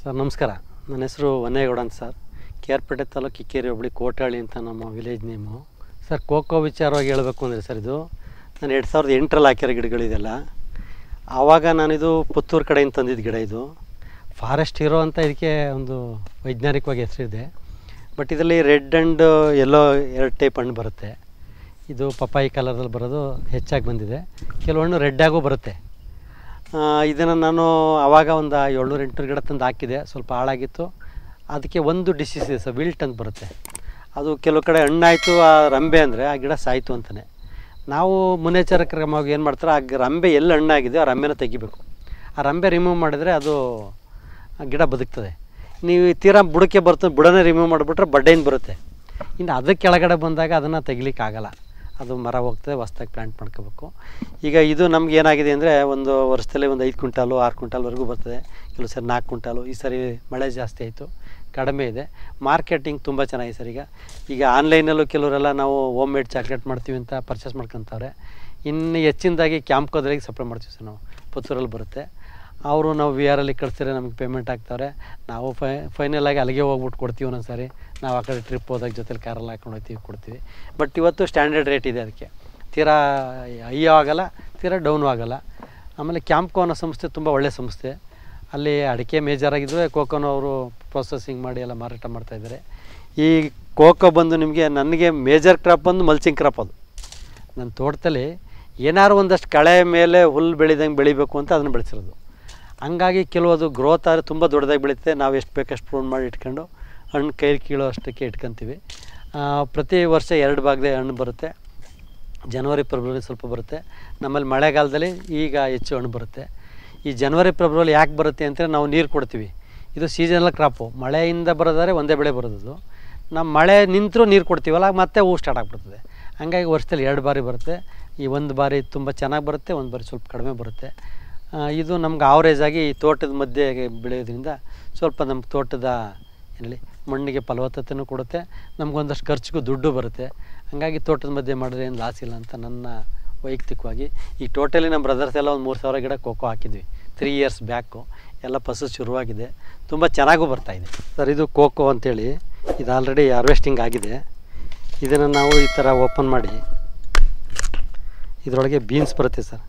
sir ನಮಸ್ಕಾರ ನನ್ನ ಹೆಸರು ವನ್ನೇಗೌಡ ಅಂತ ಸರ್ ಕೇರ್ಪೇಟೆ ತಾಲೂಕು ಕಿಕ್ಕೇರಿ ಹೋಬಳಿ ಕೋಟಾಳಿ ಅಂತ ನಮ್ಮ ವಿಲೇಜ್ ನೇಮು ಸರ್ ಕೋಕೋ ವಿಚಾರವಾಗಿ ಹೇಳಬೇಕು ಅಂದರೆ ಸರ್ ಇದು ನಾನು ಎರಡು ಸಾವಿರದ ಎಂಟರಲ್ಲಿ ಹಾಕಿರೋ ಗಿಡಗಳಿದೆಲ್ಲ ಆವಾಗ ನಾನಿದು ಪುತ್ತೂರು ಕಡೆಯಿಂದ ತಂದಿದ್ದು ಗಿಡ ಇದು ಫಾರೆಸ್ಟ್ ಹೀರೋ ಅಂತ ಇದಕ್ಕೆ ಒಂದು ವೈಜ್ಞಾನಿಕವಾಗಿ ಹೆಸರಿದೆ ಬಟ್ ಇದರಲ್ಲಿ ರೆಡ್ ಆ್ಯಂಡ್ ಎಲ್ಲೋ ಎರಡು ಟೈಪ್ ಹಣ್ಣು ಬರುತ್ತೆ ಇದು ಪಪ್ಪಾಯಿ ಕಲರಲ್ಲಿ ಬರೋದು ಹೆಚ್ಚಾಗಿ ಬಂದಿದೆ ಕೆಲವು ಹಣ್ಣು ರೆಡ್ಡಾಗೂ ಬರುತ್ತೆ ಇದನ್ನು ನಾನು ಆವಾಗ ಒಂದು ಏಳ್ನೂರು ಎಂಟುನೂರು ಗಿಡ ತಂದು ಹಾಕಿದೆ ಸ್ವಲ್ಪ ಹಾಳಾಗಿತ್ತು ಅದಕ್ಕೆ ಒಂದು ಡಿಸೀಸ್ ಇದೆ ಸರ್ ವಿಲ್ಟ್ ಅಂತ ಬರುತ್ತೆ ಅದು ಕೆಲವು ಕಡೆ ಹಣ್ಣಾಯಿತು ಆ ರಂಬೆ ಅಂದರೆ ಆ ಗಿಡ ಸಾಯಿತು ಅಂತಲೇ ನಾವು ಮುನ್ನೆಚ್ಚರಿಕೆ ಕ್ರಮವಾಗಿ ಏನು ಮಾಡ್ತಾರೆ ಆ ಗ- ರಂಬೆ ಎಲ್ಲಿ ಹಣ್ಣಾಗಿದೆ ಆ ರಂಬೆನ ತೆಗಿಬೇಕು ಆ ರಂಬೆ ರಿಮೂವ್ ಮಾಡಿದರೆ ಅದು ಆ ಗಿಡ ಬದುಕ್ತದೆ ನೀವು ಈ ತೀರಾ ಬುಡಕ್ಕೆ ಬರ್ತದೆ ಬುಡನೇ ರಿಮೂವ್ ಮಾಡಿಬಿಟ್ರೆ ಬಡ್ಡೆಯಿಂದ ಬರುತ್ತೆ ಇನ್ನು ಅದಕ್ಕೆ ಕೆಳಗಡೆ ಬಂದಾಗ ಅದನ್ನು ತೆಗಿಲಿಕ್ಕೆ ಆಗಲ್ಲ ಅದು ಮರ ಹೋಗ್ತದೆ ಹೊಸ್ದಾಗಿ ಪ್ಲ್ಯಾಂಟ್ ಮಾಡ್ಕೋಬೇಕು ಈಗ ಇದು ನಮ್ಗೆ ಏನಾಗಿದೆ ಅಂದರೆ ಒಂದು ವರ್ಷದಲ್ಲಿ ಒಂದು ಐದು ಕ್ವಿಂಟಾಲು ಆರು ಕ್ವಿಂಟಾಲ್ವರೆಗೂ ಬರ್ತದೆ ಕೆಲವು ಸರಿ ನಾಲ್ಕು ಕ್ವಿಂಟಾಲು ಈ ಸರಿ ಮಳೆ ಜಾಸ್ತಿ ಆಯಿತು ಕಡಿಮೆ ಇದೆ ಮಾರ್ಕೆಟಿಂಗ್ ತುಂಬ ಚೆನ್ನಾಗಿದೆ ಸರ್ ಈಗ ಈಗ ಆನ್ಲೈನಲ್ಲೂ ಕೆಲವರೆಲ್ಲ ನಾವು ಹೋಮ್ ಮೇಡ್ ಚಾಕ್ಲೇಟ್ ಮಾಡ್ತೀವಿ ಅಂತ ಪರ್ಚೇಸ್ ಮಾಡ್ಕೊತಾರೆ ಇನ್ನು ಹೆಚ್ಚಿನದಾಗಿ ಕ್ಯಾಂಪ್ಕೋದ್ರಿಗೆ ಸಪ್ಲೈ ಮಾಡ್ತೀವಿ ಸರ್ ನಾವು ಪುತ್ತೂರಲ್ಲಿ ಬರುತ್ತೆ ಅವರು ನಾವು ವಿ ಆರಲ್ಲಿ ಕಳಿಸಿದ್ರೆ ನಮಗೆ ಪೇಮೆಂಟ್ ಆಗ್ತಾರೆ ನಾವು ಫೈ ಫೈನಲ್ ಆಗಿ ಅಲ್ಲಿಗೆ ಹೋಗ್ಬಿಟ್ಟು ಕೊಡ್ತೀವಿ ಒಂದೊಂದು ಸಾರಿ ನಾವು ಆ ಕಡೆ ಟ್ರಿಪ್ ಹೋದಾಗ ಜೊತೆಲಿ ಕಾರಲ್ಲಿ ಹಾಕೊಂಡು ಹೋಗ್ತೀವಿ ಕೊಡ್ತೀವಿ ಬಟ್ ಇವತ್ತು ಸ್ಟ್ಯಾಂಡರ್ಡ್ ರೇಟ್ ಇದೆ ಅದಕ್ಕೆ ತೀರಾ ಹೈ ಆಗಲ್ಲ ತೀರಾ ಡೌನು ಆಗಲ್ಲ ಆಮೇಲೆ ಕ್ಯಾಂಪ್ಕೋ ಅನ್ನೋ ಸಂಸ್ಥೆ ತುಂಬ ಒಳ್ಳೆಯ ಸಂಸ್ಥೆ ಅಲ್ಲಿ ಅಡಿಕೆ ಮೇಜರ್ ಆಗಿದ್ದರೆ ಕೋಕೋನ ಅವರು ಪ್ರೊಸೆಸಿಂಗ್ ಮಾಡಿ ಎಲ್ಲ ಮಾರಾಟ ಮಾಡ್ತಾಯಿದ್ದಾರೆ ಈ ಕೋಕೋ ಬಂದು ನಿಮಗೆ ನನಗೆ ಮೇಜರ್ ಕ್ರಾಪ್ ಬಂದು ಮಲ್ಚಿಂಗ್ ಕ್ರಾಪ್ ಅದು ನನ್ನ ತೋಟದಲ್ಲಿ ಏನಾದ್ರು ಒಂದಷ್ಟು ಕಳೆ ಮೇಲೆ ಹುಲ್ಲು ಬೆಳಿದಂಗೆ ಬೆಳಿಬೇಕು ಅಂತ ಅದನ್ನು ಬೆಳೆಸಿರೋದು ಹಂಗಾಗಿ ಕೆಲವದು ಗ್ರೋತ್ ಆದರೆ ತುಂಬ ದೊಡ್ಡದಾಗಿ ಬೆಳೀತದೆ ನಾವು ಎಷ್ಟು ಬೇಕಷ್ಟು ಪ್ರೂನ್ ಮಾಡಿ ಇಟ್ಕೊಂಡು ಹಣ್ಣು ಕೈ ಕೀಳೋ ಅಷ್ಟಕ್ಕೆ ಇಟ್ಕೊತೀವಿ ಆ, ಪ್ರತಿ ವರ್ಷ ಎರಡು ಭಾಗದ ಹಣ್ಣು ಬರುತ್ತೆ ಜನವರಿ ಫೆಬ್ರವರಿ ಸ್ವಲ್ಪ ಬರುತ್ತೆ ನಮ್ಮಲ್ಲಿ ಮಳೆಗಾಲದಲ್ಲಿ ಈಗ ಹೆಚ್ಚು ಹಣ್ಣು ಬರುತ್ತೆ ಈ ಜನವರಿ ಫೆಬ್ರವರಿ ಯಾಕೆ ಬರುತ್ತೆ ಅಂತ ನಾವು ನೀರು ಕೊಡ್ತೀವಿ ಇದು ಸೀಸನಲ್ ಕ್ರಾಪು ಮಳೆಯಿಂದ ಬರೋದಾದ್ರೆ ಒಂದೇ ಬೆಳೆ ಬರೋದು ನಮ್ಮ ಮಳೆ ನಿಂತರೂ ನೀರು ಕೊಡ್ತೀವಲ್ಲ ಮತ್ತೆ ಹೂ ಸ್ಟಾರ್ಟ್ ಆಗಿಬಿಡ್ತದೆ ಹಂಗಾಗಿ ವರ್ಷದಲ್ಲಿ ಎರಡು ಬಾರಿ ಬರುತ್ತೆ ಈ ಒಂದು ಬಾರಿ ತುಂಬ ಚೆನ್ನಾಗಿ ಬರುತ್ತೆ ಒಂದು ಬಾರಿ ಸ್ವಲ್ಪ ಕಡಿಮೆ ಬರುತ್ತೆ ಆ, ಇದು ನಮ್ಗೆ ಆವ್ರೇಜ್ ಆಗಿ ಈ ತೋಟದ ಮಧ್ಯೆ ಬೆಳೆಯೋದ್ರಿಂದ ಸ್ವಲ್ಪ ನಮ್ಮ ತೋಟದ ಏನಲ್ಲಿ ಮಣ್ಣಿಗೆ ಫಲವತ್ತತೆನೂ ಕೊಡುತ್ತೆ ನಮಗೊಂದಷ್ಟು ಖರ್ಚಿಗೂ ದುಡ್ಡು ಬರುತ್ತೆ ಹಾಗಾಗಿ ತೋಟದ ಮಧ್ಯೆ ಮಾಡಿದ್ರೆ ಏನು ಲಾಸ್ ಇಲ್ಲ ಅಂತ ನನ್ನ ವೈಯಕ್ತಿಕವಾಗಿ ಈ ಟೋಟಲಿ ನಮ್ಮ ಬ್ರದರ್ಸ್ ಎಲ್ಲ ಒಂದು ಮೂರು ಸಾವಿರ ಗಿಡ ಕೋಕೋ ಹಾಕಿದ್ವಿ ತ್ರೀ ಇಯರ್ಸ್ ಬ್ಯಾಕು ಎಲ್ಲ ಫಸಲು ಶುರುವಾಗಿದೆ ತುಂಬ ಚೆನ್ನಾಗೂ ಬರ್ತಾಯಿದೆ ಸರ್ ಇದು ಕೋಕೋ ಅಂತೇಳಿ ಇದು ಆಲ್ರೆಡಿ ಹಾರ್ವೆಸ್ಟಿಂಗ್ ಆಗಿದೆ ಇದನ್ನು ನಾವು ಈ ಥರ ಓಪನ್ ಮಾಡಿ ಇದರೊಳಗೆ ಬೀನ್ಸ್ ಬರುತ್ತೆ ಸರ್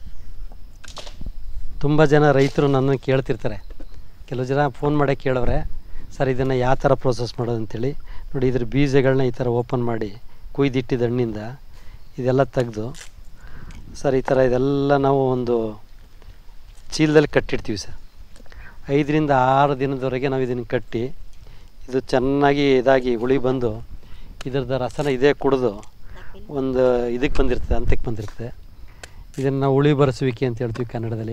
ತುಂಬ ಜನ ರೈತರು ನನ್ನನ್ನು ಕೇಳ್ತಿರ್ತಾರೆ ಕೆಲವು ಜನ ಫೋನ್ ಮಾಡೇ ಕೇಳವ್ರೆ ಸರ್ ಇದನ್ನು ಯಾವ ಥರ ಪ್ರೋಸೆಸ್ ಮಾಡೋದು ಅಂತೇಳಿ ನೋಡಿ ಇದ್ರ ಬೀಜಗಳನ್ನ ಈ ಥರ ಓಪನ್ ಮಾಡಿ ಕುಯ್ದಿಟ್ಟಿದ್ದ ಹಣ್ಣಿಂದ ಇದೆಲ್ಲ ತೆಗೆದು ಸರ್ ಈ ಥರ ಇದೆಲ್ಲ ನಾವು ಒಂದು ಚೀಲದಲ್ಲಿ ಕಟ್ಟಿಡ್ತೀವಿ ಸರ್ ಐದರಿಂದ ಆರು ದಿನದವರೆಗೆ ನಾವು ಇದನ್ನು ಕಟ್ಟಿ ಇದು ಚೆನ್ನಾಗಿ ಇದಾಗಿ ಹುಳಿ ಬಂದು ಇದ್ರದ್ದು ರಸನ ಇದೇ ಕುಡಿದು ಒಂದು ಇದಕ್ಕೆ ಬಂದಿರ್ತದೆ ಅಂತಕ್ಕೆ ಬಂದಿರ್ತದೆ ಇದನ್ನು ನಾವು ಹುಳಿ ಬರೆಸುವಿಕೆ ಅಂತ ಹೇಳ್ತೀವಿ ಕನ್ನಡದಲ್ಲಿ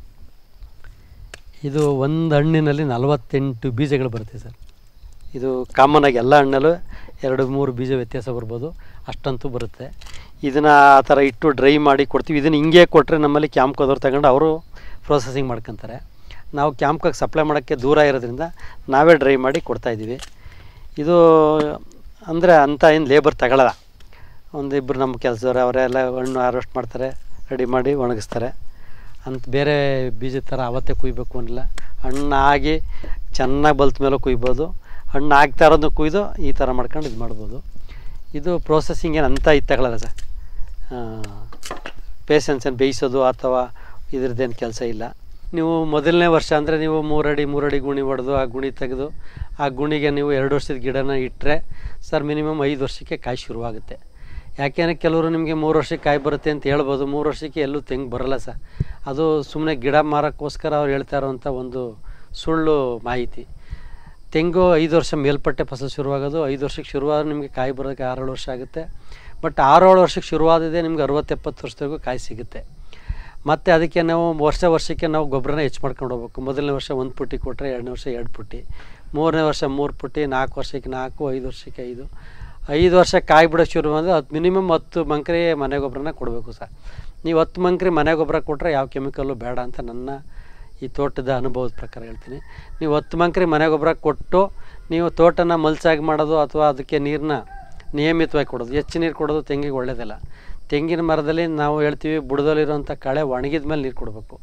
ಇದು ಒಂದು ಹಣ್ಣಿನಲ್ಲಿ ನಲವತ್ತೆಂಟು ಬೀಜಗಳು ಬರುತ್ತೆ ಸರ್ ಇದು ಕಾಮನ್ ಆಗಿ ಎಲ್ಲ ಹಣ್ಣಲ್ಲೂ ಎರಡು ಮೂರು ಬೀಜ ವ್ಯತ್ಯಾಸ ಬರ್ಬೋದು ಅಷ್ಟಂತೂ ಬರುತ್ತೆ ಇದನ್ನು ಆ ಥರ ಇಟ್ಟು ಡ್ರೈ ಮಾಡಿ ಕೊಡ್ತೀವಿ ಇದನ್ನು ಹಿಂಗೆ ಕೊಟ್ಟರೆ ನಮ್ಮಲ್ಲಿ ಕ್ಯಾಂಪ್ಕೋದವ್ರು ತಗೊಂಡು ಅವರು ಪ್ರೊಸೆಸಿಂಗ್ ಮಾಡ್ಕೊತಾರೆ ನಾವು ಕ್ಯಾಂಪ್ಕಾಗಿ ಸಪ್ಲೈ ಮಾಡೋಕ್ಕೆ ದೂರ ಇರೋದ್ರಿಂದ ನಾವೇ ಡ್ರೈ ಮಾಡಿ ಕೊಡ್ತಾಯಿದ್ದೀವಿ ಇದು ಅಂದರೆ ಅಂಥ ಏನು ಲೇಬರ್ ತಗೊಳ್ಳಲ್ಲ ಒಂದಿಬ್ಬರು ನಮ್ಮ ಕೆಲಸದವ್ರು ಅವರೆಲ್ಲ ಹಣ್ಣು ಹಾರ್ವೆಸ್ಟ್ ಮಾಡ್ತಾರೆ ರೆಡಿ ಮಾಡಿ ಒಣಗಿಸ್ತಾರೆ ಅಂತ ಬೇರೆ ಬೀಜದ ಥರ ಅವತ್ತೇ ಕುಯ್ಬೇಕು ಅನ್ನಿಲ್ಲ ಹಣ್ಣಾಗಿ ಚೆನ್ನಾಗಿ ಬಲ್ತ ಮೇಲೆ ಕುಯ್ಬೋದು ಹಣ್ಣು ಆಗ್ತಾ ಇರೋದನ್ನ ಕುಯ್ದು ಈ ಥರ ಮಾಡ್ಕೊಂಡು ಇದು ಮಾಡ್ಬೋದು ಇದು ಪ್ರೋಸೆಸ್ಸಿಂಗ್ ಏನು ಅಂತ ಇದು ತಗೊಳ್ಳಲ್ಲ ಸರ್ ಪೇಷನ್ಸನ್ನು ಬೇಯಿಸೋದು ಅಥವಾ ಇದ್ರದ್ದೇನು ಕೆಲಸ ಇಲ್ಲ ನೀವು ಮೊದಲನೇ ವರ್ಷ ಅಂದರೆ ನೀವು ಮೂರಡಿ ಮೂರಡಿ ಗುಣಿ ಹೊಡೆದು ಆ ಗುಣಿ ತೆಗೆದು ಆ ಗುಣಿಗೆ ನೀವು ಎರಡು ವರ್ಷದ ಗಿಡನ ಇಟ್ಟರೆ ಸರ್ ಮಿನಿಮಮ್ ಐದು ವರ್ಷಕ್ಕೆ ಕಾಯಿ ಶುರುವಾಗುತ್ತೆ ಯಾಕೆಂದರೆ ಕೆಲವರು ನಿಮಗೆ ಮೂರು ವರ್ಷಕ್ಕೆ ಕಾಯಿ ಬರುತ್ತೆ ಅಂತ ಹೇಳ್ಬೋದು ಮೂರು ವರ್ಷಕ್ಕೆ ಎಲ್ಲೂ ತೆಂಗು ಬರಲ್ಲ ಸರ್ ಅದು ಸುಮ್ಮನೆ ಗಿಡ ಮಾರೋಕ್ಕೋಸ್ಕರ ಅವ್ರು ಹೇಳ್ತಾ ಇರೋವಂಥ ಒಂದು ಸುಳ್ಳು ಮಾಹಿತಿ ತೆಂಗು ಐದು ವರ್ಷ ಮೇಲ್ಪಟ್ಟೆ ಫಸಲು ಶುರುವಾಗೋದು ಐದು ವರ್ಷಕ್ಕೆ ಶುರುವಾದ್ರೆ ನಿಮಗೆ ಕಾಯಿ ಬರೋದಕ್ಕೆ ಆರೇಳು ವರ್ಷ ಆಗುತ್ತೆ ಬಟ್ ಆರೇಳು ವರ್ಷಕ್ಕೆ ಶುರುವಾದಿದೆ ನಿಮ್ಗೆ ಅರವತ್ತೆಪ್ಪತ್ತು ವರ್ಷದವರೆಗೂ ಕಾಯಿ ಸಿಗುತ್ತೆ ಮತ್ತು ಅದಕ್ಕೆ ನಾವು ವರ್ಷ ವರ್ಷಕ್ಕೆ ನಾವು ಗೊಬ್ಬರನ ಹೆಚ್ಚು ಮಾಡ್ಕೊಂಡು ಹೋಗ್ಬೇಕು ಮೊದಲನೇ ವರ್ಷ ಒಂದು ಪುಟ್ಟಿ ಕೊಟ್ಟರೆ ಎರಡನೇ ವರ್ಷ ಎರಡು ಪುಟ್ಟಿ ಮೂರನೇ ವರ್ಷ ಮೂರು ಪುಟ್ಟಿ ನಾಲ್ಕು ವರ್ಷಕ್ಕೆ ನಾಲ್ಕು ಐದು ವರ್ಷಕ್ಕೆ ಐದು ಐದು ವರ್ಷ ಕಾಯಿ ಬಿಡೋ ಶುರು ಅಂದರೆ ಅದು ಮಿನಿಮಮ್ ಹತ್ತು ಮಂಕ್ರಿ ಮನೆ ಗೊಬ್ಬರನ ಕೊಡಬೇಕು ಸರ್ ನೀವು ಹತ್ತು ಮಂಕ್ರಿ ಮನೆ ಗೊಬ್ಬರ ಕೊಟ್ಟರೆ ಯಾವ ಕೆಮಿಕಲ್ಲು ಬೇಡ ಅಂತ ನನ್ನ ಈ ತೋಟದ ಅನುಭವದ ಪ್ರಕಾರ ಹೇಳ್ತೀನಿ ನೀವು ಹತ್ತು ಮಂಕ್ರಿ ಮನೆ ಗೊಬ್ಬರ ಕೊಟ್ಟು ನೀವು ತೋಟನ ಮಲ್ಸಾಗಿ ಮಾಡೋದು ಅಥವಾ ಅದಕ್ಕೆ ನೀರನ್ನ ನಿಯಮಿತವಾಗಿ ಕೊಡೋದು ಹೆಚ್ಚು ನೀರು ಕೊಡೋದು ತೆಂಗಿಗೆ ಒಳ್ಳೆಯದಿಲ್ಲ ತೆಂಗಿನ ಮರದಲ್ಲಿ ನಾವು ಹೇಳ್ತೀವಿ ಬುಡದಲ್ಲಿರುವಂಥ ಕಳೆ ಒಣಗಿದ ಮೇಲೆ ನೀರು ಕೊಡಬೇಕು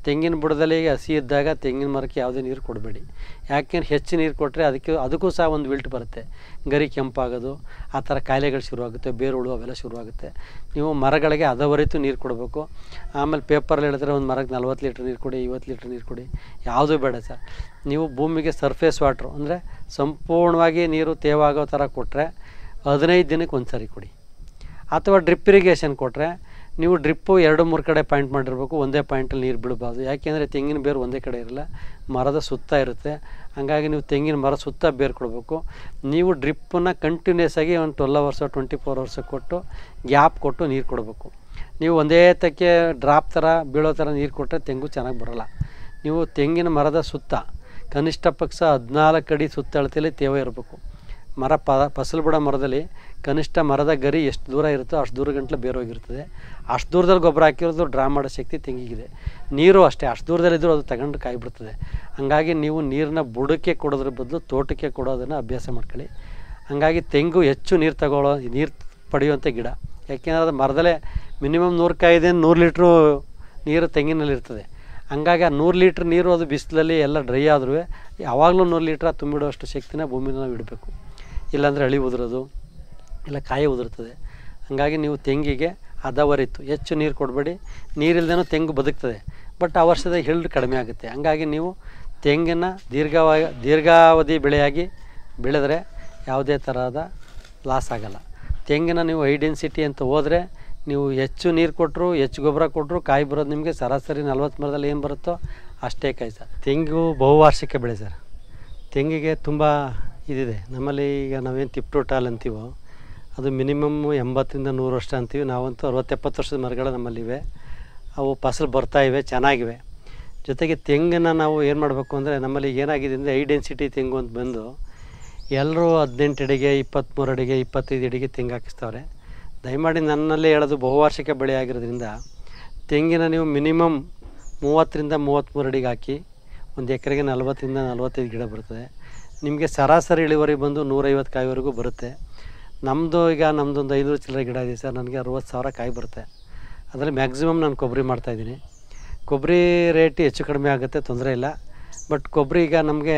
ತೆಂಗಿನ ಬುಡದಲ್ಲಿ ಹಸಿ ಇದ್ದಾಗ ತೆಂಗಿನ ಮರಕ್ಕೆ ಯಾವುದೇ ನೀರು ಕೊಡಬೇಡಿ ಯಾಕೆಂದ್ರೆ ಹೆಚ್ಚು ನೀರು ಕೊಟ್ಟರೆ ಅದಕ್ಕೆ ಅದಕ್ಕೂ ಸಹ ಒಂದು ವಿಲ್ಟ್ ಬರುತ್ತೆ ಗರಿ ಕೆಂಪಾಗೋದು ಆ ಥರ ಕಾಯಿಲೆಗಳು ಶುರುವಾಗುತ್ತೆ ಬೇರುಳು ಅವೆಲ್ಲ ಶುರುವಾಗುತ್ತೆ ನೀವು ಮರಗಳಿಗೆ ಹದವರಿತು ನೀರು ಕೊಡಬೇಕು ಆಮೇಲೆ ಪೇಪರಲ್ಲಿ ಹೇಳಿದ್ರೆ ಒಂದು ಮರಕ್ಕೆ ನಲ್ವತ್ತು ಲೀಟ್ರ್ ನೀರು ಕೊಡಿ ಐವತ್ತು ಲೀಟ್ರ್ ನೀರು ಕೊಡಿ ಯಾವುದೂ ಬೇಡ ಸರ್ ನೀವು ಭೂಮಿಗೆ ಸರ್ಫೇಸ್ ವಾಟ್ರು ಅಂದರೆ ಸಂಪೂರ್ಣವಾಗಿ ನೀರು ತೇವಾಗೋ ಥರ ಕೊಟ್ಟರೆ ಹದಿನೈದು ದಿನಕ್ಕೆ ಒಂದು ಸರಿ ಕೊಡಿ ಅಥವಾ ಡ್ರಿಪ್ ಇರಿಗೇಷನ್ ಕೊಟ್ಟರೆ ನೀವು ಡ್ರಿಪ್ಪು ಎರಡು ಮೂರು ಕಡೆ ಪಾಯಿಂಟ್ ಮಾಡಿರ್ಬೇಕು ಒಂದೇ ಪಾಯಿಂಟಲ್ಲಿ ನೀರು ಬಿಡಬಾರ್ದು ಯಾಕೆಂದರೆ ತೆಂಗಿನ ಬೇರು ಒಂದೇ ಕಡೆ ಇರಲ್ಲ ಮರದ ಸುತ್ತ ಇರುತ್ತೆ ಹಾಗಾಗಿ ನೀವು ತೆಂಗಿನ ಮರ ಸುತ್ತ ಬೇರು ಕೊಡಬೇಕು ನೀವು ಡ್ರಿಪ್ಪನ್ನು ಕಂಟಿನ್ಯೂಸ್ ಆಗಿ ಒಂದು twelve hours twenty four hours ಕೊಟ್ಟು ಗ್ಯಾಪ್ ಕೊಟ್ಟು ನೀರು ಕೊಡಬೇಕು ನೀವು ಒಂದೇ ತಕ್ಕೆ ಡ್ರಾಪ್ ಥರ ಬೀಳೋ ಥರ ನೀರು ಕೊಟ್ಟರೆ ತೆಂಗು ಚೆನ್ನಾಗಿ ಬರೋಲ್ಲ ನೀವು ತೆಂಗಿನ ಮರದ ಸುತ್ತ ಕನಿಷ್ಠ ಪಕ್ಷ ಹದಿನಾಲ್ಕು ಅಡಿ ಸುತ್ತಳತೆಯಲ್ಲಿ ತೇವ ಇರಬೇಕು ಮರ ಪ ಫಸಲು ಬಿಡೋ ಮರದಲ್ಲಿ ಕನಿಷ್ಠ ಮರದ ಗರಿ ಎಷ್ಟು ದೂರ ಇರುತ್ತೋ ಅಷ್ಟು ದೂರ ಗಂಟ್ಲೆ ಬೇರೋಗಿರ್ತದೆ ಅಷ್ಟು ದೂರದಲ್ಲಿ ಗೊಬ್ಬರ ಹಾಕಿರೋದು ಡ್ರಾ ಮಾಡೋ ಶಕ್ತಿ ತೆಂಗಿಗಿದೆ ನೀರು ಅಷ್ಟೇ ಅಷ್ಟು ದೂರದಲ್ಲಿದ್ದರೂ ಅದು ತಗೊಂಡು ಕಾಯಿ ಬಿಡ್ತದೆ ಹಾಗಾಗಿ ನೀವು ನೀರನ್ನ ಬುಡಕ್ಕೆ ಕೊಡೋದ್ರ ಬದಲು ತೋಟಕ್ಕೆ ಕೊಡೋದನ್ನು ಅಭ್ಯಾಸ ಮಾಡ್ಕೊಳ್ಳಿ ಹಾಗಾಗಿ ತೆಂಗು ಹೆಚ್ಚು ನೀರು ತಗೊಳ್ಳೋ ನೀರು ಪಡೆಯುವಂಥ ಗಿಡ ಯಾಕೆಂದರೆ ಅದು ಮರದಲ್ಲೇ ಮಿನಿಮಮ್ ನೂರು ಕಾಯಿದೆ ನೂರು ಲೀಟ್ರು ನೀರು ತೆಂಗಿನಲ್ಲಿ ಇರ್ತದೆ ಹಂಗಾಗಿ ಆ ನೂರು ಲೀಟ್ರ್ ನೀರು ಅದು ಬಿಸಿಲಲ್ಲಿ ಎಲ್ಲ ಡ್ರೈ ಆದ್ರೂ ಯಾವಾಗಲೂ ನೂರು ಲೀಟ್ರ್ ತುಂಬಿಡುವಷ್ಟು ಶಕ್ತಿನ ಭೂಮಿನ ನಾವು ಇಡಬೇಕು ಇಲ್ಲಾಂದರೆ ಅಳಿ ಉದುರೋದು ಇಲ್ಲ ಕಾಯಿ ಉದುರ್ತದೆ ಹಾಗಾಗಿ ನೀವು ತೆಂಗಿಗೆ ಹದವರಿತು ಹೆಚ್ಚು ನೀರು ಕೊಡಬೇಡಿ ನೀರಿಲ್ದೇನೂ ತೆಂಗು ಬದುಕ್ತದೆ ಬಟ್ ಆ ವರ್ಷದ ಹಿಲ್ಡ್ ಕಡಿಮೆ ಆಗುತ್ತೆ ಹಂಗಾಗಿ ನೀವು ತೆಂಗಿನ ದೀರ್ಘವಾಗಿ ದೀರ್ಘಾವಧಿ ಬೆಳೆಯಾಗಿ ಬೆಳೆದರೆ ಯಾವುದೇ ಥರದ ಲಾಸ್ ಆಗಲ್ಲ ತೆಂಗಿನ ನೀವು ಹೈ ಡೆನ್ಸಿಟಿ ಅಂತ ಹೋದರೆ ನೀವು ಹೆಚ್ಚು ನೀರು ಕೊಟ್ಟರು ಹೆಚ್ಚು ಗೊಬ್ಬರ ಕೊಟ್ಟರು ಕಾಯಿ ಬರೋದು ನಿಮಗೆ ಸರಾಸರಿ ನಲ್ವತ್ತು ಮರದಲ್ಲಿ ಏನು ಬರುತ್ತೋ ಅಷ್ಟೇ ಕಾಯಿ ಸರ್ ತೆಂಗು ಬಹುವಾರ್ಷಿಕ ಬೆಳೆ ಸರ್ ತೆಂಗಿಗೆ ತುಂಬ ಇದಿದೆ ನಮ್ಮಲ್ಲಿ ಈಗ ನಾವೇನು ತಿಪ್ಟೋಟಾಲ್ ಅಂತೀವೋ ಅದು ಮಿನಿಮಮ್ ಎಂಬತ್ತರಿಂದ ನೂರು ವರ್ಷ ಅಂತೀವಿ ನಾವಂತೂ ಅರವತ್ತೆಪ್ಪತ್ತು ವರ್ಷದ ಮರಗಳು ನಮ್ಮಲ್ಲಿವೆ ಅವು ಫಸಲು ಬರ್ತಾ ಇವೆ ಚೆನ್ನಾಗಿವೆ ಜೊತೆಗೆ ತೆಂಗನ್ನು ನಾವು ಏನು ಮಾಡಬೇಕು ಅಂದರೆ ನಮ್ಮಲ್ಲಿ ಏನಾಗಿದೆ ಅಂದರೆ ಹೈ ಡೆನ್ಸಿಟಿ ತೆಂಗು ಅಂತ ಬಂದು ಎಲ್ಲರೂ ಹದಿನೆಂಟು ಅಡಿಗೆ ಇಪ್ಪತ್ತ್ಮೂರು ಅಡಿಗೆ ಇಪ್ಪತ್ತೈದು ಅಡಿಗೆ ತೆಂಗು ಹಾಕಿಸ್ತವ್ರೆ ದಯಮಾಡಿ ನನ್ನಲ್ಲೇ ಹೇಳೋದು ಬಹುವಾರ್ಷಿಕ ಬೆಳೆ ಆಗಿರೋದ್ರಿಂದ ತೆಂಗಿನ ನೀವು ಮಿನಿಮಮ್ ಮೂವತ್ತರಿಂದ ಮೂವತ್ತ್ಮೂರು ಅಡಿಗೆ ಹಾಕಿ ಒಂದು ಎಕರೆಗೆ ನಲ್ವತ್ತರಿಂದ ನಲ್ವತ್ತೈದು ಗಿಡ ಬರ್ತದೆ ನಿಮಗೆ ಸರಾಸರಿ ಇಳುವರಿ ಬಂದು ನೂರೈವತ್ತು ಕಾಯಿವರೆಗೂ ಬರುತ್ತೆ ನಮ್ಮದು ಈಗ ನಮ್ಮದೊಂದು ಐನೂರು ಚಿಲ್ಲರೆ ಗಿಡ ಇದೆ ಸರ್ ನನಗೆ ಅರುವತ್ತು ಸಾವಿರ ಕಾಯಿ ಬರುತ್ತೆ ಅದರಲ್ಲಿ ಮ್ಯಾಕ್ಸಿಮಮ್ ನಾನು ಕೊಬ್ಬರಿ ಮಾಡ್ತಾಯಿದ್ದೀನಿ ಕೊಬ್ಬರಿ ರೇಟ್ ಹೆಚ್ಚು ಕಡಿಮೆ ಆಗುತ್ತೆ ತೊಂದರೆ ಇಲ್ಲ ಬಟ್ ಕೊಬ್ಬರಿ ಈಗ ನಮಗೆ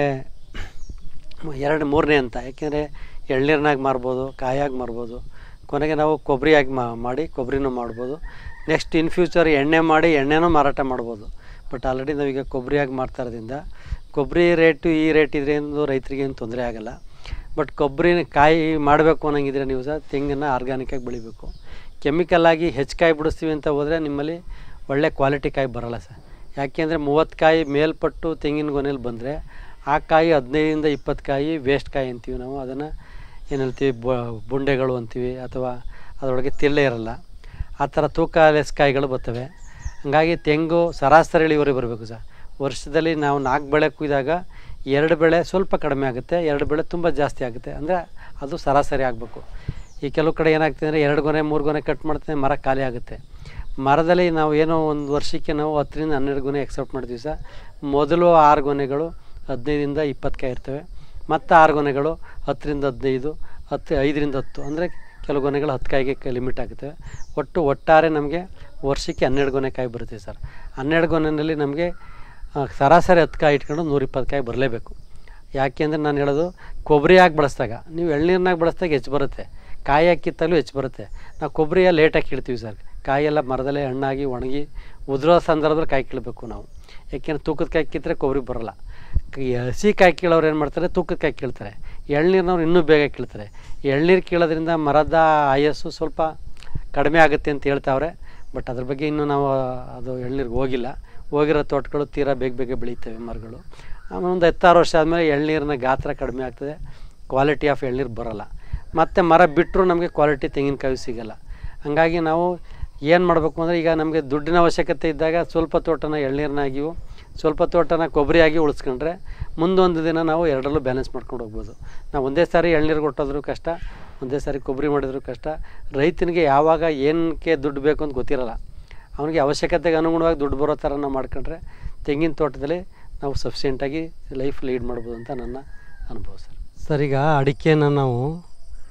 ಎರಡು ಮೂರನೇ ಅಂತ ಯಾಕೆಂದರೆ ಎಳ್ನೀರಿನಾಗ ಮಾರ್ಬೋದು ಕಾಯಾಗಿ ಮಾರ್ಬೋದು ಕೊನೆಗೆ ನಾವು ಕೊಬ್ಬರಿಯಾಗಿ ಮಾಡಿ ಕೊಬ್ಬರಿನೂ ಮಾಡ್ಬೋದು ನೆಕ್ಸ್ಟ್ ಇನ್ ಫ್ಯೂಚರ್ ಎಣ್ಣೆ ಮಾಡಿ ಎಣ್ಣೆನೂ ಮಾರಾಟ ಮಾಡ್ಬೋದು ಬಟ್ ಆಲ್ರೆಡಿ ನಾವೀಗ ಕೊಬ್ಬರಿಯಾಗಿ ಮಾಡ್ತಾ ಇರೋದ್ರಿಂದ ಕೊಬ್ಬರಿ ರೇಟು ಈ ರೇಟ್ ಇದ್ರೇನು ರೈತರಿಗೆ ಏನು ತೊಂದರೆ ಆಗಲ್ಲ ಬಟ್ ಕೊಬ್ಬರಿನ ಕಾಯಿ ಮಾಡಬೇಕು ಅನ್ನೋಂಗಿದ್ರೆ ನೀವು ಸಹ ತೆಂಗನ್ನು ಆರ್ಗ್ಯಾನಿಕ್ಕಾಗಿ ಬೆಳಿಬೇಕು ಕೆಮಿಕಲ್ ಆಗಿ ಹೆಚ್ಚು ಕಾಯಿ ಬಿಡಿಸ್ತೀವಿ ಅಂತ ಹೋದರೆ ನಿಮ್ಮಲ್ಲಿ ಒಳ್ಳೆ ಕ್ವಾಲಿಟಿ ಕಾಯಿ ಬರೋಲ್ಲ ಸರ್ ಯಾಕೆಂದರೆ ಮೂವತ್ತು ಕಾಯಿ ಮೇಲ್ಪಟ್ಟು ತೆಂಗಿನ ಗೊನೆಯಲ್ಲಿ ಬಂದರೆ ಆ ಕಾಯಿ ಹದಿನೈದರಿಂದ ಇಪ್ಪತ್ತು ಕಾಯಿ ವೇಸ್ಟ್ ಕಾಯಿ ಅಂತೀವಿ ನಾವು ಅದನ್ನು ಏನು ಹೇಳ್ತೀವಿ ಬುಂಡೆಗಳು ಅಂತೀವಿ ಅಥವಾ ಅದರೊಳಗೆ ತಿಳ್ಳೆ ಇರಲ್ಲ ಆ ಥರ ತೂಕ ಲೆಸ್ ಕಾಯಿಗಳು ಬರ್ತವೆ ಹಾಗಾಗಿ ತೆಂಗು ಸರಾಸರಿ ಇಳುವರಿ ಬರಬೇಕು ಸರ್ ವರ್ಷದಲ್ಲಿ ನಾವು ನಾಲ್ಕು ಬೆಳೆ ಕುಯ್ದಾಗ ಎರಡು ಬೆಳೆ ಸ್ವಲ್ಪ ಕಡಿಮೆ ಆಗುತ್ತೆ ಎರಡು ಬೆಳೆ ತುಂಬ ಜಾಸ್ತಿ ಆಗುತ್ತೆ ಅಂದರೆ ಅದು ಸರಾಸರಿ ಆಗಬೇಕು ಈ ಕೆಲವು ಕಡೆ ಏನಾಗ್ತದೆ ಅಂದರೆ ಎರಡು ಗೊನೆ ಮೂರು ಗೊನೆ ಕಟ್ ಮಾಡ್ತೇವೆ ಮರ ಖಾಲಿ ಆಗುತ್ತೆ ಮರದಲ್ಲಿ ನಾವು ಏನೋ ಒಂದು ವರ್ಷಕ್ಕೆ ನಾವು ಹತ್ತರಿಂದ ಹನ್ನೆರಡು ಗೊನೆ ಎಕ್ಸೆಪ್ಟ್ ಮಾಡ್ತೀವಿ ಸರ್ ಮೊದಲು ಆರು ಗೊನೆಗಳು ಹದಿನೈದರಿಂದ ಇಪ್ಪತ್ತು ಕಾಯಿ ಇರ್ತವೆ ಮತ್ತು ಆರು ಗೊನೆಗಳು ಹತ್ತರಿಂದ ಹದಿನೈದು ಹತ್ತು ಐದರಿಂದ ಹತ್ತು ಅಂದರೆ ಕೆಲವು ಗೊನೆಗಳು ಹತ್ತು ಕಾಯಿಗೆ ಲಿಮಿಟ್ ಆಗುತ್ತೆ ಒಟ್ಟು ಒಟ್ಟಾರೆ ನಮಗೆ ವರ್ಷಕ್ಕೆ ಹನ್ನೆರಡು ಗೊನೆ ಕಾಯಿ ಬರುತ್ತೆ ಸರ್ ಹನ್ನೆರಡು ಗೊನೆಯಲ್ಲಿ ನಮಗೆ ಆ, ಸರಾಸರಿ ಹತ್ತು ಕಾಯಿ ಇಟ್ಕೊಂಡು ನೂರಿಪ್ಪತ್ತು ಕಾಯಿ ಬರಲೇಬೇಕು ಯಾಕೆಂದರೆ ನಾನು ಹೇಳೋದು ಕೊಬ್ಬರಿ ಹಾಕಿ ಬಳಸಿದಾಗ ನೀವು ಎಳ್ನೀರ್ನಾಗ ಬಳಸಿದಾಗ ಹೆಚ್ಚು ಬರುತ್ತೆ ಕಾಯಿ ಹಾಕಿತ್ತಾಗಲೂ ಹೆಚ್ಚು ಬರುತ್ತೆ ನಾವು ಕೊಬ್ಬರಿಯ ಲೇಟಾಗಿ ಕೀಳ್ತೀವಿ ಸರ್ ಕಾಯೆಲ್ಲ ಮರದಲ್ಲೇ ಹಣ್ಣಾಗಿ ಒಣಗಿ ಉದುರೋ ಸಂದರ್ಭದಲ್ಲಿ ಕಾಯಿ ಕೀಳಬೇಕು ನಾವು ಯಾಕೆಂದ್ರೆ ತೂಕದ ಕಾಯಿ ಕಿತ್ತರೆ ಕೊಬ್ಬರಿ ಬರೋಲ್ಲ ಕ- ಹಸಿ ಕಾಯಿ ಕೀಳೋರು ಏನು ಮಾಡ್ತಾರೆ ತೂಕದ ಕಾಯಿ ಕೀಳ್ತಾರೆ ಎಳ್ನೀರಿನವ್ರು ಇನ್ನೂ ಬೇಗ ಕೀಳ್ತಾರೆ ಎಳ್ನೀರು ಕೀಳೋದ್ರಿಂದ ಮರದ ಆಯಸ್ಸು ಸ್ವಲ್ಪ ಕಡಿಮೆ ಆಗುತ್ತೆ ಅಂತ ಹೇಳ್ತಾವ್ರೆ ಬಟ್ ಅದ್ರ ಬಗ್ಗೆ ಇನ್ನೂ ನಾವು ಅದು ಎಳ್ನೀರಿಗೆ ಹೋಗಿಲ್ಲ ಹೋಗಿರೋ ತೋಟಗಳು ತೀರಾ ಬೇಗ ಬೇಗ ಬೆಳೀತವೆ ಮರಗಳು ಆಮೇಲೆ ಒಂದು ಹತ್ತಾರು ವರ್ಷ ಆದಮೇಲೆ ಎಳ್ನೀರಿನ ಗಾತ್ರ ಕಡಿಮೆ ಆಗ್ತದೆ ಕ್ವಾಲಿಟಿ ಆಫ್ ಎಳ್ನೀರು ಬರೋಲ್ಲ ಮತ್ತು ಮರ ಬಿಟ್ಟರು ನಮಗೆ ಕ್ವಾಲಿಟಿ ತೆಂಗಿನಕಾಯಿ ಸಿಗಲ್ಲ ಹಾಗಾಗಿ ನಾವು ಏನು ಮಾಡಬೇಕು ಅಂದರೆ ಈಗ ನಮಗೆ ದುಡ್ಡಿನ ಅವಶ್ಯಕತೆ ಇದ್ದಾಗ ಸ್ವಲ್ಪ ತೋಟನ ಎಳ್ನೀರನ್ನಾಗಿಯೂ ಸ್ವಲ್ಪ ತೋಟನ ಕೊಬ್ಬರಿಯಾಗಿ ಉಳಿಸ್ಕೊಂಡ್ರೆ ಮುಂದೊಂದು ದಿನ ನಾವು ಎರಡರಲ್ಲೂ ಬ್ಯಾಲೆನ್ಸ್ ಮಾಡ್ಕೊಂಡು ಹೋಗ್ಬೋದು ನಾವು ಒಂದೇ ಸಾರಿ ಎಳ್ನೀರು ಕೊಟ್ಟೋದ್ರೂ ಕಷ್ಟ ಒಂದೇ ಸಾರಿ ಕೊಬ್ಬರಿ ಮಾಡಿದ್ರು ಕಷ್ಟ ರೈತನಿಗೆ ಯಾವಾಗ ಏನಕ್ಕೆ ದುಡ್ಡು ಬೇಕು ಅಂತ ಗೊತ್ತಿರಲ್ಲ ಅವನಿಗೆ ಅವಶ್ಯಕತೆಗೆ ಅನುಗುಣವಾಗಿ ದುಡ್ಡು ಬರೋ ಥರ ನಾವು ಮಾಡ್ಕೊಂಡ್ರೆ ತೆಂಗಿನ ತೋಟದಲ್ಲಿ ನಾವು ಸಫಿಷಿಯೆಂಟಾಗಿ ಲೈಫ್ ಲೀಡ್ ಮಾಡ್ಬೋದು ಅಂತ ನನ್ನ ಅನುಭವ ಸರ್ ಸರ್ ಈಗ ಅಡಿಕೆನ ನಾವು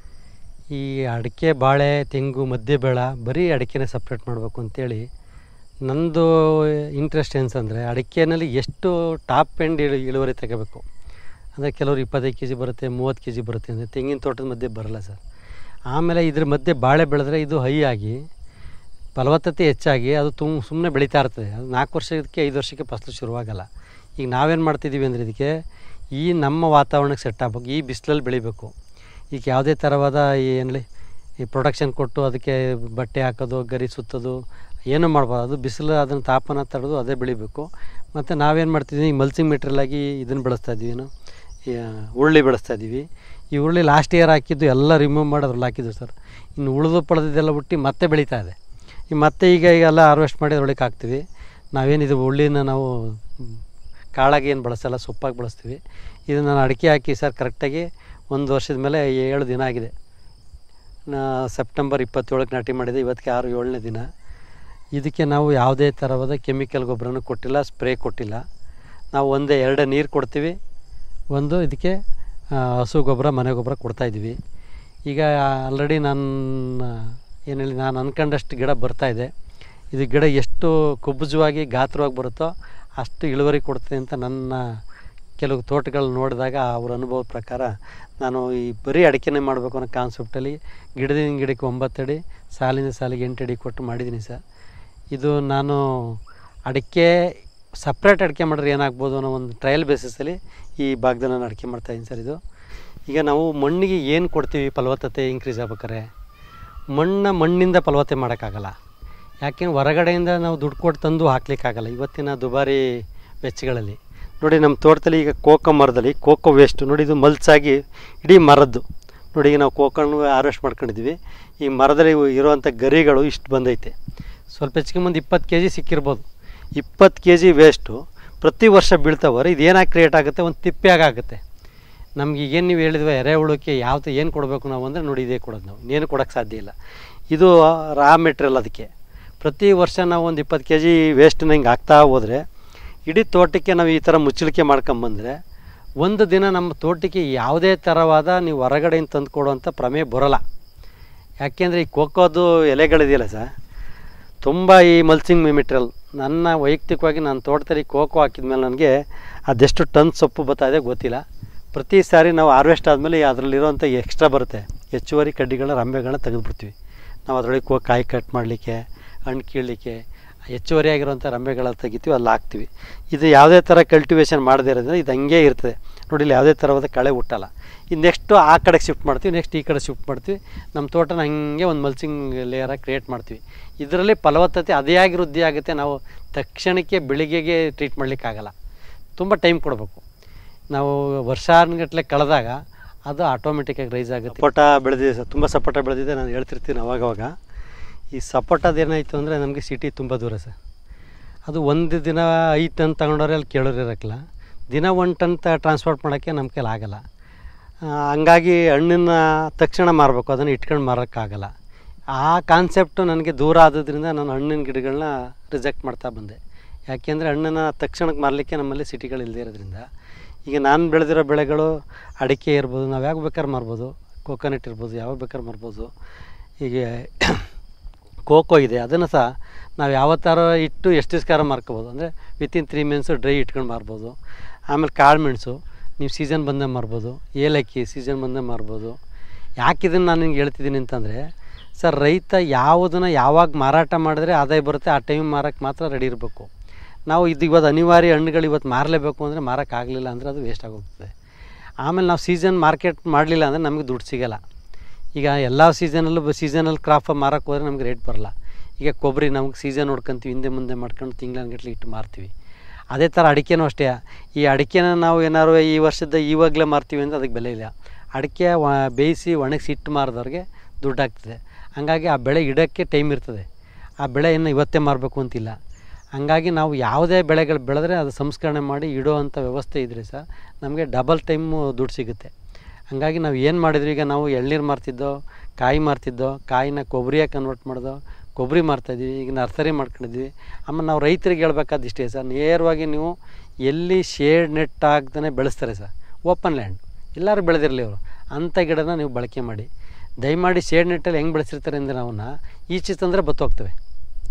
ಈ ಅಡಿಕೆ ಬಾಳೆ ತೆಂಗು ಮಧ್ಯೆ ಬೇಳ ಬರೀ ಅಡಿಕೆನೇ ಸಪ್ರೇಟ್ ಮಾಡಬೇಕು ಅಂತೇಳಿ ನಂದು ಇಂಟ್ರೆಸ್ಟ್ ಏನ್ಸಂದರೆ ಅಡಿಕೆನಲ್ಲಿ ಎಷ್ಟು ಟಾಪ್ ಎಂಡ್ ಇಳು ಇಳುವರಿ ತಗೋಬೇಕು ಅಂದರೆ ಕೆಲವರು ಇಪ್ಪತ್ತೈದು ಕೆ ಜಿ ಬರುತ್ತೆ ಮೂವತ್ತು ಕೆ ಜಿ ಬರುತ್ತೆ ಅಂದರೆ ತೆಂಗಿನ ತೋಟದ ಮಧ್ಯೆ ಬರಲ್ಲ ಸರ್ ಆಮೇಲೆ ಇದ್ರ ಮಧ್ಯೆ ಬಾಳೆ ಬೆಳೆದ್ರೆ ಇದು ಹೈ ಆಗಿ ಫಲವತ್ತತೆ ಹೆಚ್ಚಾಗಿ ಅದು ತುಂಬ ಸುಮ್ಮನೆ ಬೆಳೀತಾ ಇರ್ತದೆ ಅದು ನಾಲ್ಕು ವರ್ಷಕ್ಕೆ ಐದು ವರ್ಷಕ್ಕೆ ಫಸಲು ಶುರುವಾಗಲ್ಲ ಈಗ ನಾವೇನು ಮಾಡ್ತಿದ್ದೀವಿ ಅಂದರೆ ಇದಕ್ಕೆ ಈ ನಮ್ಮ ವಾತಾವರಣಕ್ಕೆ ಸೆಟ್ ಆಗ್ಬೇಕು ಈ ಬಿಸಿಲಲ್ಲಿ ಬೆಳಿಬೇಕು ಈಗ ಯಾವುದೇ ಥರವಾದ ಈ ಏನಲ್ಲಿ ಈ ಪ್ರೊಡಕ್ಷನ್ ಕೊಟ್ಟು ಅದಕ್ಕೆ ಬಟ್ಟೆ ಹಾಕೋದು ಗರಿ ಸುತ್ತೋದು ಏನೂ ಮಾಡ್ಬಾರ್ದು ಅದು ಬಿಸಿಲು ಅದನ್ನು ತಾಪನ ತಡೆದು ಅದೇ ಬೆಳಿಬೇಕು ಮತ್ತು ನಾವೇನು ಮಾಡ್ತಿದ್ದೀವಿ ಈಗ ಮಲ್ಚಿಂಗ್ ಮೆಟೀರಿಯಲ್ ಆಗಿ ಇದನ್ನು ಬೆಳೆಸ್ತಾ ಇದ್ದೀವಿ ಏನು ಈ, ಆ, ಉರುಳಿ ಬೆಳೆಸ್ತಾ ಇದ್ದೀವಿ ಈ ಉರುಳಿ ಲಾಸ್ಟ್ ಇಯರ್ ಹಾಕಿದ್ದು ಎಲ್ಲ ರಿಮೂವ್ ಮಾಡಿ ಅದ್ರಲ್ಲಿ ಹಾಕಿದ್ದು ಸರ್ ಇನ್ನು ಉಳಿದು ಪಡೆದಿದ್ದೆಲ್ಲ ಹುಟ್ಟಿ ಮತ್ತೆ ಬೆಳೀತಾ ಇದೆ ಈ ಮತ್ತೆ ಈಗ ಈಗ ಎಲ್ಲ ಹಾರ್ವೆಸ್ಟ್ ಮಾಡಿ ಅದ್ರೊಳಗೆ ಹಾಕ್ತೀವಿ ನಾವೇನಿದು ಉಳ್ಳಿನ ನಾವು ಮ್, ಕಾಳಾಗಿ ಏನು ಬಳಸಲ್ಲ ಸೊಪ್ಪಾಗಿ ಬಳಸ್ತೀವಿ ಇದು ನಾನು ಅಡಿಕೆ ಹಾಕಿ ಸರ್ ಕರೆಕ್ಟಾಗಿ ಒಂದು ವರ್ಷದ ಮೇಲೆ ಏಳು ದಿನ ಆಗಿದೆ ನಾ ಸೆಪ್ಟೆಂಬರ್ ಇಪ್ಪತ್ತೇಳಕ್ಕೆ ನಾಟಿ ಮಾಡಿದೆ ಇವತ್ತಿಗೆ ಆರು ಏಳನೇ ದಿನ ಇದಕ್ಕೆ ನಾವು ಯಾವುದೇ ಥರವಾದ ಕೆಮಿಕಲ್ ಗೊಬ್ಬರನೂ ಕೊಟ್ಟಿಲ್ಲ ಸ್ಪ್ರೇ ಕೊಟ್ಟಿಲ್ಲ ನಾವು ಒಂದೇ ಎರಡೇ ನೀರು ಕೊಡ್ತೀವಿ ಒಂದು ಇದಕ್ಕೆ ಆ, ಹಸು ಗೊಬ್ಬರ ಮನೆ ಗೊಬ್ಬರ ಕೊಡ್ತಾಯಿದ್ದೀವಿ ಈಗ ಆಲ್ರೆಡಿ ನನ್ನ ಏನು ಹೇಳಿ ನಾನು ಅಂದ್ಕೊಂಡಷ್ಟು ಗಿಡ ಬರ್ತಾಯಿದೆ ಇದು ಗಿಡ ಎಷ್ಟು ಕುಬ್ಜವಾಗಿ ಗಾತ್ರವಾಗಿ ಬರುತ್ತೋ ಅಷ್ಟು ಇಳುವರಿ ಕೊಡ್ತದೆ ಅಂತ ನನ್ನ ಕೆಲವು ತೋಟಗಳು ನೋಡಿದಾಗ ಅವ್ರ ಅನುಭವದ ಪ್ರಕಾರ ನಾನು ಈ ಬರೀ ಅಡಿಕೆನೇ ಮಾಡಬೇಕು ಅನ್ನೋ ಕಾನ್ಸೆಪ್ಟಲ್ಲಿ ಗಿಡದಿಂದ ಗಿಡಕ್ಕೆ ಒಂಬತ್ತು ಅಡಿ ಸಾಲಿನ ಸಾಲಿಗೆ ಎಂಟು ಅಡಿ ಕೊಟ್ಟು ಮಾಡಿದ್ದೀನಿ ಸರ್ ಇದು ನಾನು ಅಡಿಕೆ ಸಪ್ರೇಟ್ ಅಡಿಕೆ ಮಾಡಿದ್ರೆ ಏನಾಗ್ಬೋದು ಅನ್ನೋ ಒಂದು ಟ್ರಯಲ್ ಬೇಸಿಸಲ್ಲಿ ಈ ಭಾಗದಲ್ಲಿ ನಾನು ಅಡಿಕೆ ಮಾಡ್ತಾಯಿದ್ದೀನಿ ಸರ್ ಇದು ಈಗ ನಾವು ಮಣ್ಣಿಗೆ ಏನು ಕೊಡ್ತೀವಿ ಫಲವತ್ತತೆ ಇನ್ಕ್ರೀಸ್ ಆಗ್ಬೇಕಾರೆ ಮಣ್ಣು ಮಣ್ಣಿಂದ ಫಲವತ್ತೆ ಮಾಡೋಕ್ಕಾಗಲ್ಲ ಯಾಕೆಂದ್ರೆ ಹೊರಗಡೆಯಿಂದ ನಾವು ದುಡ್ಡು ಕೊಟ್ಟು ತಂದು ಹಾಕ್ಲಿಕ್ಕಾಗಲ್ಲ ಇವತ್ತಿನ ದುಬಾರಿ ವೆಚ್ಚಗಳಲ್ಲಿ ನೋಡಿ ನಮ್ಮ ತೋಟದಲ್ಲಿ ಈಗ ಕೋಕೋ ಮರದಲ್ಲಿ ಕೋಕೋ ವೇಸ್ಟ್ ನೋಡಿ ಇದು ಮಲ್ಚಾಗಿ ಇಡೀ ಮರದ್ದು ನೋಡಿ ಈಗ ನಾವು ಕೋಕೋನು ಹಾರ್ವೆಸ್ಟ್ ಮಾಡ್ಕೊಂಡಿದ್ದೀವಿ ಈ ಮರದಲ್ಲಿ ಇರುವಂಥ ಗರಿಗಳು ಇಷ್ಟು ಬಂದೈತೆ ಸ್ವಲ್ಪ ಹೆಚ್ಚಿಗೆ ಮುಂದೆ ಇಪ್ಪತ್ತು ಕೆ ಜಿ ಸಿಕ್ಕಿರ್ಬೋದು ಇಪ್ಪತ್ತು ಕೆ ಜಿ ವೇಸ್ಟು ಪ್ರತಿ ವರ್ಷ ಬೀಳ್ತಾವ್ರೆ ಇದು ಏನಾಗಿ ಕ್ರಿಯೇಟ್ ಆಗುತ್ತೆ ಒಂದು ತಿಪ್ಪೆಯಾಗಿ ಆಗುತ್ತೆ ನಮ್ಗೆ ಏನು ನೀವು ಹೇಳಿದ್ವಿ ಎರೆಹುಳಕ್ಕೆ ಯಾವ್ದು ಏನು ಕೊಡಬೇಕು ನಾವು ಅಂದರೆ ನೋಡಿ ಇದೇ ಕೊಡೋದು ನಾವು ಇನ್ನೇನು ಕೊಡೋಕ್ಕೆ ಸಾಧ್ಯ ಇಲ್ಲ ಇದು ರಾ ಮೆಟ್ರಿಯಲ್ ಅದಕ್ಕೆ ಪ್ರತಿ ವರ್ಷ ನಾವು ಒಂದು ಇಪ್ಪತ್ತು ಕೆ ಜಿ ವೇಸ್ಟನ್ನ ಹಿಂಗೆ ಹಾಕ್ತಾ ಹೋದರೆ ಇಡೀ ತೋಟಕ್ಕೆ ನಾವು ಈ ಥರ ಮುಚ್ಚಳಿಕೆ ಮಾಡ್ಕೊಂಬಂದರೆ ಒಂದು ದಿನ ನಮ್ಮ ತೋಟಕ್ಕೆ ಯಾವುದೇ ಥರವಾದ ನೀವು ಹೊರಗಡೆಯಿಂದ ತಂದು ಕೊಡುವಂಥ ಪ್ರಮೇಯ ಬರೋಲ್ಲ ಯಾಕೆಂದರೆ ಈ ಕೋಕೋದು ಎಲೆಗಳಿದೆಯಲ್ಲ ಸರ್ ತುಂಬ ಈ ಮಲ್ಚಿಂಗ್ ಮೆಟೀರಿಯಲ್ ನನ್ನ ವೈಯಕ್ತಿಕವಾಗಿ ನನ್ನ ತೋಟದಲ್ಲಿ ಕೋಕೋ ಹಾಕಿದ್ಮೇಲೆ ನನಗೆ ಅದೆಷ್ಟು ಟನ್ ಸೊಪ್ಪು ಬರ್ತಾ ಇದೆ ಗೊತ್ತಿಲ್ಲ ಪ್ರತಿ ಸಾರಿ ನಾವು ಹಾರ್ವೆಸ್ಟ್ ಆದಮೇಲೆ ಅದರಲ್ಲಿರೋಂಥ ಎಕ್ಸ್ಟ್ರಾ ಬರುತ್ತೆ ಹೆಚ್ಚುವರಿ ಕಡ್ಡಿಗಳನ್ನ ರಂಬೆಗಳನ್ನ ತೆಗೆದುಬಿಡ್ತೀವಿ ನಾವು ಅದರೊಳಗೆ ಕೋ ಕಾಯಿ ಕಟ್ ಮಾಡಲಿಕ್ಕೆ ಹಣ್ಣು ಕೀಳಲಿಕ್ಕೆ ಹೆಚ್ಚುವರಿ ಆಗಿರುವಂಥ ರಂಬೆಗಳ ತೆಗಿತೀವಿ ಅಲ್ಲಿ ಹಾಕ್ತೀವಿ ಇದು ಯಾವುದೇ ಥರ ಕಲ್ಟಿವೇಷನ್ ಮಾಡದೇ ಇರೋದ್ರಿಂದ ಇದು ಹಂಗೆ ಇರ್ತದೆ ನೋಡಿ ಇಲ್ಲಿ ಯಾವುದೇ ಥರವಾದ ಕಳೆ ಹುಟ್ಟಲ್ಲ ಇದು ನೆಕ್ಸ್ಟು ಆ ಕಡೆಗೆ ಶಿಫ್ಟ್ ಮಾಡ್ತೀವಿ ನೆಕ್ಸ್ಟ್ ಈ ಕಡೆ ಶಿಫ್ಟ್ ಮಾಡ್ತೀವಿ ನಮ್ಮ ತೋಟನ ಹಂಗೆ ಒಂದು ಮಲ್ಚಿಂಗ್ ಲೇಯರಾಗಿ ಕ್ರಿಯೇಟ್ ಮಾಡ್ತೀವಿ ಇದರಲ್ಲಿ ಫಲವತ್ತತೆ ಅದೇ ಆಗಿ ವೃದ್ಧಿ ಆಗುತ್ತೆ ನಾವು ತಕ್ಷಣಕ್ಕೆ ಬೆಳಿಗ್ಗೆಗೆ ಟ್ರೀಟ್ ಮಾಡಲಿಕ್ಕಾಗಲ್ಲ ತುಂಬ ಟೈಮ್ ಕೊಡಬೇಕು ನಾವು ವರ್ಷಾನುಗಟ್ಟಲೆ ಕಳೆದಾಗ ಅದು ಆಟೋಮೆಟಿಕ್ಕಾಗಿ ರೈಸ್ ಆಗುತ್ತೆ ಸಪೋಟ ಬೆಳೆದಿದೆ ಸರ್ ತುಂಬ ಸಪೋಟ ಬೆಳೆದಿದೆ ನಾನು ಹೇಳ್ತಿರ್ತೀನಿ ಅವಾಗವಾಗ ಈ ಸಪೋಟದ ಏನಾಯಿತು ಅಂದರೆ ನಮಗೆ ಸಿಟಿ ತುಂಬ ದೂರ ಸರ್ ಅದು ಒಂದು ದಿನ ಐದು ಟನ್ ತಗೊಂಡವ್ರೆ ಅಲ್ಲಿ ಕೇಳೋರು ಇರೋಕ್ಕಿಲ್ಲ ದಿನ ಒಂದು ಟನ್ ತ ಟ್ರಾನ್ಸ್ಪೋರ್ಟ್ ಮಾಡೋಕ್ಕೆ ನಮ್ಮ ಕೈಲಿ ಆಗಲ್ಲ ಆ, ಹಂಗಾಗಿ ಹಣ್ಣನ್ನ ತಕ್ಷಣ ಮಾರಬೇಕು ಅದನ್ನು ಇಟ್ಕೊಂಡು ಮಾರೋಕ್ಕಾಗಲ್ಲ ಆ ಕಾನ್ಸೆಪ್ಟು ನನಗೆ ದೂರ ಆದದ್ರಿಂದ ನಾನು ಹಣ್ಣಿನ ಗಿಡಗಳನ್ನ ರಿಜೆಕ್ಟ್ ಮಾಡ್ತಾ ಬಂದೆ ಯಾಕೆಂದರೆ ಹಣ್ಣನ್ನು ತಕ್ಷಣಕ್ಕೆ ಮಾರಲಿಕ್ಕೆ ನಮ್ಮಲ್ಲಿ ಸಿಟಿಗಳು ಇಲ್ಲದೇ ಇರೋದ್ರಿಂದ ಈಗ ನಾನು ಬೆಳೆದಿರೋ ಬೆಳೆಗಳು ಅಡಿಕೆ ಇರ್ಬೋದು ನಾವು ಯಾವಾಗ ಬೇಕಾದ್ರೆ ಮಾರ್ಬೋದು ಕೋಕೋನಟ್ ಇರ್ಬೋದು ಯಾವಾಗ ಬೇಕಾದ್ರೆ ಮಾರ್ಬೋದು ಹೀಗೆ ಕೋಕೋ ಇದೆ ಅದನ್ನು ಸಹ ನಾವು ಯಾವತ್ತಾರ ಇಟ್ಟು ಎಷ್ಟು ದಿವಸಕಾರ ಮಾರ್ಕೋಬೋದು ಅಂದರೆ ವಿತಿನ್ ತ್ರೀ ಮಂತ್ಸು ಡ್ರೈ ಇಟ್ಕೊಂಡು ಮಾರ್ಬೋದು ಆಮೇಲೆ ಕಾಳು ಮೆಣಸು ನೀವು ಸೀಸನ್ ಬಂದೇ ಮಾರ್ಬೋದು ಏಲಕ್ಕಿ ಸೀಸನ್ ಬಂದೇ ಮಾರ್ಬೋದು ಯಾಕೆ ಇದನ್ನು ನಾನು ನಿಮ್ಗೆ ಹೇಳ್ತಿದ್ದೀನಿ ಅಂತಂದರೆ ಸರ್ ರೈತ ಯಾವುದನ್ನು ಯಾವಾಗ ಮಾರಾಟ ಮಾಡಿದ್ರೆ ಆದಾಯ ಬರುತ್ತೆ ಆ ಟೈಮ್ ಮಾರಕ್ಕೆ ಮಾತ್ರ ರೆಡಿ ಇರಬೇಕು ನಾವು ಇದು ಇವತ್ತು ಅನಿವಾರ್ಯ ಹಣ್ಣುಗಳು ಇವತ್ತು ಮಾರಲೇಬೇಕು ಅಂದರೆ ಮಾರೋಕ್ಕಾಗಲಿಲ್ಲ ಅಂದರೆ ಅದು ವೇಸ್ಟ್ ಆಗೋಗ್ತದೆ ಆಮೇಲೆ ನಾವು ಸೀಸನ್ ಮಾರ್ಕೆಟ್ ಮಾಡಲಿಲ್ಲ ಅಂದರೆ ನಮಗೆ ದುಡ್ಡು ಸಿಗೋಲ್ಲ ಈಗ ಎಲ್ಲ ಸೀಸನಲ್ಲೂ ಸೀಸನಲ್ ಕ್ರಾಪ್ ಮಾರಕ್ಕೆ ಹೋದ್ರೆ ನಮ್ಗೆ ರೇಟ್ ಬರಲ್ಲ ಈಗ ಕೊಬ್ಬರಿ ನಮ್ಗೆ ಸೀಸನ್ ನೋಡ್ಕೊಂತೀವಿ ಹಿಂದೆ ಮುಂದೆ ಮಾಡ್ಕೊಂಡು ತಿಂಗಳಂಗಟ್ಲೆ ಇಟ್ಟು ಮಾರ್ತೀವಿ ಅದೇ ಥರ ಅಡಿಕೆನೂ ಅಷ್ಟೇ ಈ ಅಡಿಕೆನ ನಾವು ಏನಾದ್ರು ಈ ವರ್ಷದ ಇವಾಗಲೇ ಮಾರ್ತೀವಿ ಅಂದರೆ ಅದಕ್ಕೆ ಬೆಲೆ ಇಲ್ಲ ಅಡಿಕೆ ವ ಬೇಯಿಸಿ ಒಣಗಿಸಿ ಇಟ್ಟು ಮಾರಿದವ್ರಿಗೆ ದುಡ್ಡು ಆಗ್ತದೆ ಹಂಗಾಗಿ ಆ ಬೆಳೆ ಇಡೋಕ್ಕೆ ಟೈಮ್ ಇರ್ತದೆ ಆ ಬೆಳೆಯನ್ನು ಇವತ್ತೇ ಮಾರಬೇಕು ಅಂತಿಲ್ಲ ಹಂಗಾಗಿ ನಾವು ಯಾವುದೇ ಬೆಳೆಗಳು ಬೆಳೆದ್ರೆ ಅದು ಸಂಸ್ಕರಣೆ ಮಾಡಿ ಇಡೋ ಅಂಥ ವ್ಯವಸ್ಥೆ ಇದ್ದರೆ ಸಹ ನಮಗೆ ಡಬಲ್ ಟೈಮು ದುಡ್ಡು ಸಿಗುತ್ತೆ ಹಂಗಾಗಿ ನಾವು ಏನು ಮಾಡಿದ್ವಿ ಈಗ ನಾವು ಎಳ್ನೀರು ಮಾರ್ತಿದ್ದೋ ಕಾಯಿ ಮಾರ್ತಿದ್ದೋ ಕಾಯಿನ ಕೊಬ್ಬರಿಯಾಗಿ ಕನ್ವರ್ಟ್ ಮಾಡ್ದೋ ಕೊಬ್ಬರಿ ಮಾರ್ತಾಯಿದ್ವಿ ಈಗ ನರ್ಸರಿ ಮಾಡ್ಕೊಂಡಿದ್ವಿ ಆಮೇಲೆ ನಾವು ರೈತರಿಗೆ ಹೇಳ್ಬೇಕಾದ ಇಷ್ಟೇ ಸರ್ ನೇರವಾಗಿ ನೀವು ಎಲ್ಲಿ ಶೇಡ್ ನೆಟ್ ಆಗ್ದೇ ಬೆಳೆಸ್ತಾರೆ ಸರ್ ಓಪನ್ ಲ್ಯಾಂಡ್ ಎಲ್ಲರೂ ಬೆಳೆದಿರಲಿ ಅವರು ಅಂಥ ಗಿಡನ ನೀವು ಬಳಕೆ ಮಾಡಿ ದಯಮಾಡಿ ಶೇಡ್ ನೆಟ್ಟಲ್ಲಿ ಹೆಂಗೆ ಬೆಳೆಸಿರ್ತಾರೆ ಅಂದರೆ ಅವನ್ನ ಈಚೆ ತಂದರೆ ಬತ್ತೋಗ್ತವೆ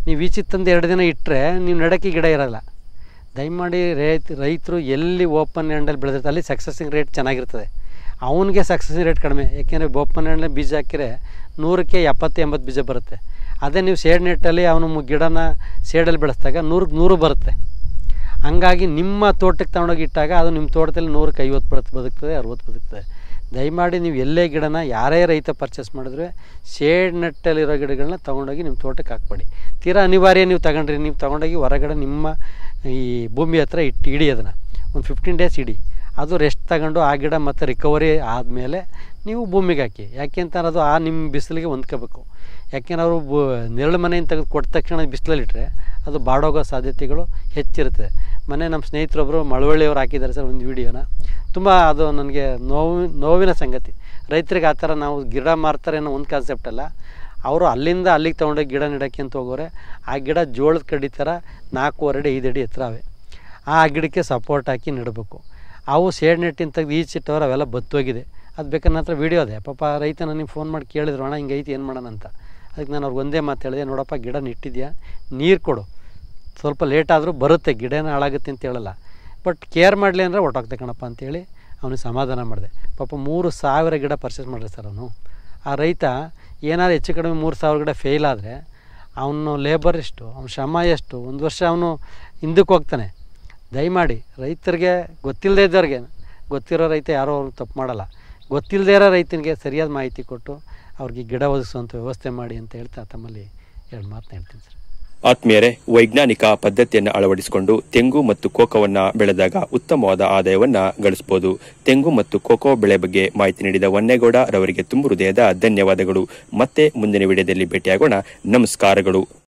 ನೀವು ಈಚೆ ತಂದು ಎರಡು ದಿನ ಇಟ್ಟರೆ ನೀವು ನೆಡಕ್ಕೆ ಗಿಡ ಇರೋಲ್ಲ ದಯಮಾಡಿ ರೈತ ರೈತರು ಎಲ್ಲಿ ಓಪನ್ ಹ್ಯಾಂಡಲ್ಲಿ ಬೆಳೆದಿರ್ತಾರೆ ಅಲ್ಲಿ ಸಕ್ಸಸ್ಸಿಂಗ್ ರೇಟ್ ಚೆನ್ನಾಗಿರ್ತದೆ ಅವನಿಗೆ ಸಕ್ಸಸ್ಸಿಂಗ್ ರೇಟ್ ಕಡಿಮೆ ಯಾಕೆಂದರೆ ಓಪನ್ ಹ್ಯಾಂಡಲ್ಲಿ ಬೀಜ ಹಾಕಿದ್ರೆ ನೂರಕ್ಕೆ ಎಪ್ಪತ್ತು ಎಂಬತ್ತು ಬೀಜ ಬರುತ್ತೆ ಅದೇ ನೀವು ಸೇಡ್ ನೆಟ್ಟಲ್ಲಿ ಅವನು ಗಿಡನ ಸೇಡಲ್ಲಿ ಬೆಳೆಸಿದಾಗ ನೂರಕ್ಕೆ ನೂರು ಬರುತ್ತೆ ಹಂಗಾಗಿ ನಿಮ್ಮ ತೋಟಕ್ಕೆ ತಗೊಂಡೋಗಿ ಇಟ್ಟಾಗ ಅದು ನಿಮ್ಮ ತೋಟದಲ್ಲಿ ನೂರಕ್ಕೆ ಐವತ್ತು ಬರುತ್ತೆ ಬದುಕ್ತದೆ ಅರುವತ್ತು ಬದುಕ್ತದೆ ದಯಮಾಡಿ ನೀವು ಎಲ್ಲೇ ಗಿಡನ ಯಾರೇ ರೈತ ಪರ್ಚೇಸ್ ಮಾಡಿದ್ರೆ ಶೇಡ್ ನೆಟ್ಟಲ್ಲಿರೋ ಗಿಡಗಳನ್ನ ತೊಗೊಂಡೋಗಿ ನಿಮ್ಮ ತೋಟಕ್ಕೆ ಹಾಕ್ಬೇಡಿ ತೀರಾ ಅನಿವಾರ್ಯ ನೀವು ತಗೊಂಡ್ರಿ ನೀವು ತೊಗೊಂಡೋಗಿ ಹೊರಗಡೆ ನಿಮ್ಮ ಈ ಭೂಮಿ ಹತ್ರ ಇಟ್ಟು ಇಡಿ ಅದನ್ನು ಒಂದು ಫಿಫ್ಟೀನ್ ಡೇಸ್ ಇಡಿ ಅದು ರೆಸ್ಟ್ ತಗೊಂಡು ಆ ಗಿಡ ಮತ್ತು ರಿಕವರಿ ಆದಮೇಲೆ ನೀವು ಭೂಮಿಗೆ ಹಾಕಿ ಯಾಕೆ ಅಂತ ಅದು ಆ ನಿಮ್ಮ ಬಿಸಿಲಿಗೆ ಹೊಂದ್ಕೋಬೇಕು ಯಾಕೆಂದ್ರೆ ಅವರು ಬು ನೆರಳು ಮನೆಯಿಂದ ತೆಗೆದು ಕೊಟ್ಟ ತಕ್ಷಣ ಬಿಸಿಲಲ್ಲಿಟ್ಟರೆ ಅದು ಬಾಡೋಗೋ ಸಾಧ್ಯತೆಗಳು ಹೆಚ್ಚಿರುತ್ತೆ ಮೊನ್ನೆ ನಮ್ಮ ಸ್ನೇಹಿತರೊಬ್ಬರು ಮಳವಳ್ಳಿಯವ್ರು ಹಾಕಿದ್ದಾರೆ ಸರ್ ಒಂದು ವಿಡಿಯೋನ ತುಂಬ ಅದು ನನಗೆ ನೋವು ನೋವಿನ ಸಂಗತಿ ರೈತರಿಗೆ ಆ ಥರ ನಾವು ಗಿಡ ಮಾರ್ತಾರೆ ಅನ್ನೋ ಒಂದು ಕಾನ್ಸೆಪ್ಟ್ ಅಲ್ಲ ಅವರು ಅಲ್ಲಿಂದ ಅಲ್ಲಿಗೆ ತೊಗೊಂಡೋಗಿ ಗಿಡ ನೆಡೋಕ್ಕೆ ಅಂತ ಹೋಗೋರೆ ಆ ಗಿಡ ಜೋಳದ ಕಡ್ಡಿ ಥರ ನಾಲ್ಕೂವರೆ ಅಡಿ ಐದು ಅಡಿ ಎತ್ತರ ಅವೆ ಆ ಗಿಡಕ್ಕೆ ಸಪೋರ್ಟ್ ಹಾಕಿ ನೆಡಬೇಕು ಅವು ಸೇಡ್ ನೆಟ್ಟಿನ ತೆಗೆದು ಈಚಿಟ್ಟವ್ರು ಅವೆಲ್ಲ ಬತ್ತೋಗಿದೆ ಅದು ಬೇಕಾದ್ರೆ ನನ್ನ ಹತ್ರ ವೀಡಿಯೋ ಇದೆ ಪಾಪ ರೈತ ನನಗೆ ಫೋನ್ ಮಾಡಿ ಕೇಳಿದ್ರು ಅಣ್ಣ ಹಿಂಗೆ ಐತಿ ಏನು ಮಾಡೋಣ ಅಂತ ಅದಕ್ಕೆ ನಾನು ಅವ್ರಿಗೆ ಒಂದೇ ಮಾತು ಹೇಳಿದೆ ನೋಡಪ್ಪ ಗಿಡ ನೆಟ್ಟಿದ್ಯಾ ನೀರು ಕೊಡು ಸ್ವಲ್ಪ ಲೇಟ್ ಆದರೂ ಬರುತ್ತೆ ಗಿಡನ ಹಾಳಾಗುತ್ತೆ ಅಂತ ಹೇಳಲ್ಲ ಬಟ್ ಕೇರ್ ಮಾಡಲಿ ಅಂದರೆ ಹೊಟ್ಟೋಗ್ತೆ ಕಣಪ್ಪ ಅಂತೇಳಿ ಅವನಿಗೆ ಸಮಾಧಾನ ಮಾಡಿದೆ ಪಾಪ ಮೂರು ಸಾವಿರ ಗಿಡ ಪರ್ಚೇಸ್ ಮಾಡಿದೆ ಸರ್ ಅವನು ಆ ರೈತ ಏನಾದ್ರು ಹೆಚ್ಚು ಕಡಿಮೆ ಮೂರು ಸಾವಿರ ಗಿಡ ಫೇಲ್ ಆದರೆ ಅವನು ಲೇಬರ್ ಎಷ್ಟು ಅವ್ನ ಶ್ರಮ ಎಷ್ಟು ಒಂದು ವರ್ಷ ಅವನು ಹಿಂದಕ್ಕೆ ಹೋಗ್ತಾನೆ ದಯಮಾಡಿ ರೈತರಿಗೆ ಗೊತ್ತಿಲ್ಲದೆ ಇದ್ದವ್ರಿಗೆ ಗೊತ್ತಿರೋ ರೈತ ಯಾರೋ ಅವ್ರು ತಪ್ಪು ಮಾಡಲ್ಲ ಗೊತ್ತಿಲ್ಲದೆ ಇರೋ ರೈತನಿಗೆ ಸರಿಯಾದ ಮಾಹಿತಿ ಕೊಟ್ಟು ಅವ್ರಿಗೆ ಗಿಡ ಒದಗಿಸುವಂಥ ವ್ಯವಸ್ಥೆ ಮಾಡಿ ಅಂತ ಹೇಳ್ತಾ ತಮ್ಮಲ್ಲಿ ಎರಡು ಮಾತನ್ನ ಹೇಳ್ತೀನಿ ಸರ್ ಆತ್ಮೀಯರೇ ವೈಜ್ಞಾನಿಕ ಪದ್ಧತಿಯನ್ನು ಅಳವಡಿಸಿಕೊಂಡು ತೆಂಗು ಮತ್ತು ಕೋಕೋವನ್ನ ಬೆಳೆದಾಗ ಉತ್ತಮವಾದ ಆದಾಯವನ್ನ ಗಳಿಸಬಹುದು ತೆಂಗು ಮತ್ತು ಕೋಕೋ ಬೆಳೆ ಬಗ್ಗೆ ಮಾಹಿತಿ ನೀಡಿದ ವನ್ನೇಗೌಡ ರವರಿಗೆ ತುಂಬು ಹೃದಯದ ಧನ್ಯವಾದಗಳು ಮತ್ತೆ ಮುಂದಿನ ವಿಡಿಯೋದಲ್ಲಿ ಭೇಟಿಯಾಗೋಣ ನಮಸ್ಕಾರಗಳು